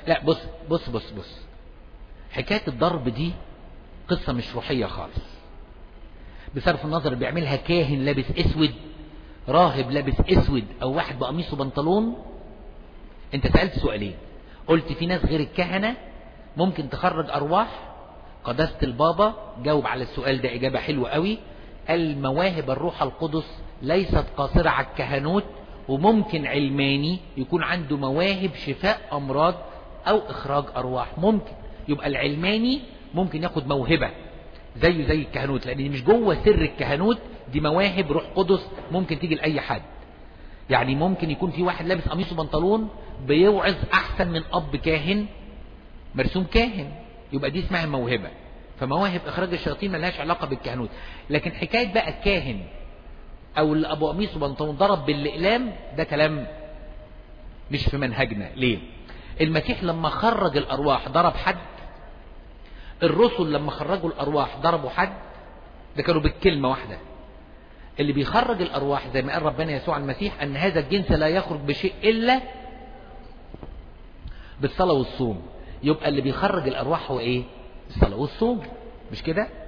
لا بص بص بص بص حكاية الضرب دي قصة مش روحية خالص بصرف النظر بيعملها كاهن لابس اسود راهب لابس اسود او واحد بقميص وبنطلون انت سألت سؤالين قلت في ناس غير الكهنة ممكن تخرج ارواح قداسة البابا جاوب على السؤال ده اجابة حلوة قوي المواهب الروح القدس ليست قاصرة على الكهنوت وممكن علماني يكون عنده مواهب شفاء امراض او اخراج ارواح ممكن يبقى العلماني ممكن ياخد موهبة زيه زي الكهنوت لان دي مش جوه سر الكهنوت دي مواهب روح قدس ممكن تيجي لاي حد يعني ممكن يكون في واحد لابس قميص وبنطلون بيوعظ احسن من اب كاهن مرسوم كاهن يبقى دي اسمها موهبة فمواهب اخراج الشياطين ملهاش علاقة بالكهنوت لكن حكاية بقى الكاهن او اللي ابو قميص وبنطلون ضرب بالاقلام ده كلام مش في منهجنا ليه المسيح لما خرج الارواح ضرب حد الرسل لما خرجوا الارواح ضربوا حد ده كانوا بالكلمة واحدة اللي بيخرج الارواح زي ما قال ربنا يسوع المسيح ان هذا الجنس لا يخرج بشيء الا بالصلاة والصوم يبقى اللي بيخرج الارواح هو ايه الصلاة والصوم مش كده